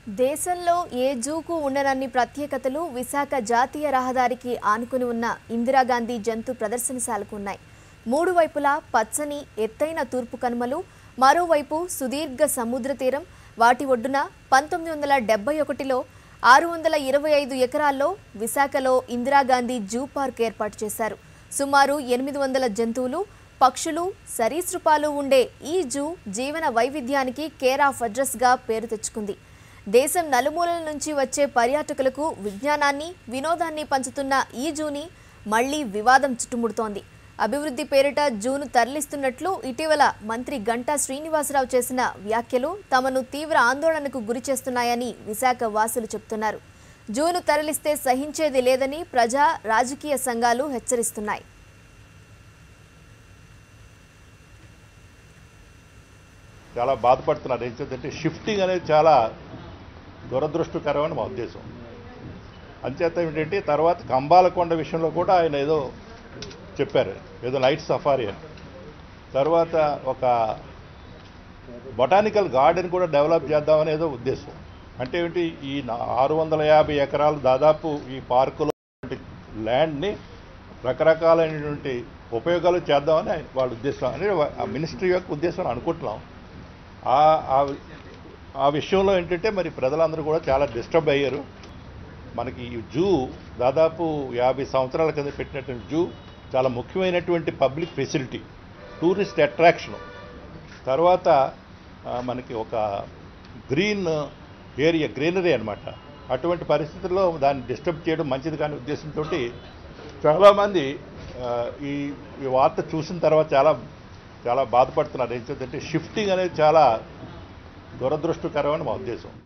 దేశంలో ఏ జూకు ఉండనన్ని ప్రత్యేకతలు విశాఖ జాతీయ రహదారికి ఆనుకుని ఉన్న ఇందిరాగాంధీ జంతు ప్రదర్శనశాలకు ఉన్నాయి మూడు వైపులా పచ్చని ఎత్తైన తూర్పు కనుమలు మరోవైపు సుదీర్ఘ సముద్ర తీరం వాటి ఒడ్డున పంతొమ్మిది వందల డెబ్బై ఒకటిలో ఆరు వందల ఇరవై ఐదు ఎకరాల్లో విశాఖలో ఇందిరాగాంధీ జూ పార్క్ ఏర్పాటు చేశారు సుమారు ఎనిమిది వందల జంతువులు పక్షులు సరీసృపాలు ఉండే ఈ జూ జీవన వైవిధ్యానికి కేర్ ఆఫ్ అడ్రస్గా పేరు తెచ్చుకుంది దేశం నలుమూలల నుంచి వచ్చే పర్యాటకులకు విజ్ఞానాన్ని వినోదాన్ని పంచుతున్న ఈ జూని మళ్లీ వివాదం చుట్టుముడుతోంది అభివృద్ధి పేరిట జూను తరలిస్తున్నట్లు ఇటీవల మంత్రి గంటా శ్రీనివాసరావు చేసిన వ్యాఖ్యలు తమను తీవ్ర ఆందోళనకు గురి చేస్తున్నాయని విశాఖ వాసులు చెబుతున్నారు జూను తరలిస్తే సహించేది లేదని ప్రజా రాజకీయ సంఘాలు హెచ్చరిస్తున్నాయి చాలా బాధపడుతున్నారు ఏంటంటే షిఫ్టింగ్ అనేది చాలా దురదృష్టకరమని మా ఉద్దేశం అంచేత ఏంటంటే తర్వాత కంబాలకొండ విషయంలో కూడా ఆయన ఏదో చెప్పారు ఏదో లైట్ సఫారీ అని తర్వాత ఒక బొటానికల్ గార్డెన్ కూడా డెవలప్ చేద్దామని ఏదో ఉద్దేశం అంటే ఏంటి ఈ నా- ఆరు వందల యాభై ఎకరాలు దాదాపు ఈ పార్కులో ల్యాండ్ని రకరకాలైనటువంటి ఉపయోగాలు చేద్దామని ఆయన వాళ్ళ ఉద్దేశం అని ఆ మినిస్ట్రీ యొక్క ఉద్దేశం అని అనుకుంటున్నాం ఆ ఆ- ఆ విషయంలో ఏంటంటే మరి ప్రజలందరూ కూడా చాలా డిస్టర్బ్ అయ్యారు మనకి ఈ జూ దాదాపు యాభై సంవత్సరాల కింద పెట్టినటువంటి జూ చాలా ముఖ్యమైనటువంటి పబ్లిక్ ఫెసిలిటీ టూరిస్ట్ అట్రాక్షన్ తర్వాత ఆ, మనకి ఒక గ్రీన్ ఏరియా గ్రీనరీ అన్నమాట అటువంటి పరిస్థితుల్లో దాన్ని డిస్టర్బ్ చేయడం మంచిది కాని ఉద్దేశంతో చాలామంది ఆ, ఈ ఈ వార్త చూసిన తర్వాత చాలా చాలా బాధపడుతున్నారు ఏంటంటే షిఫ్టింగ్ అనేది చాలా దురదృష్టకరమని మా ఉద్దేశం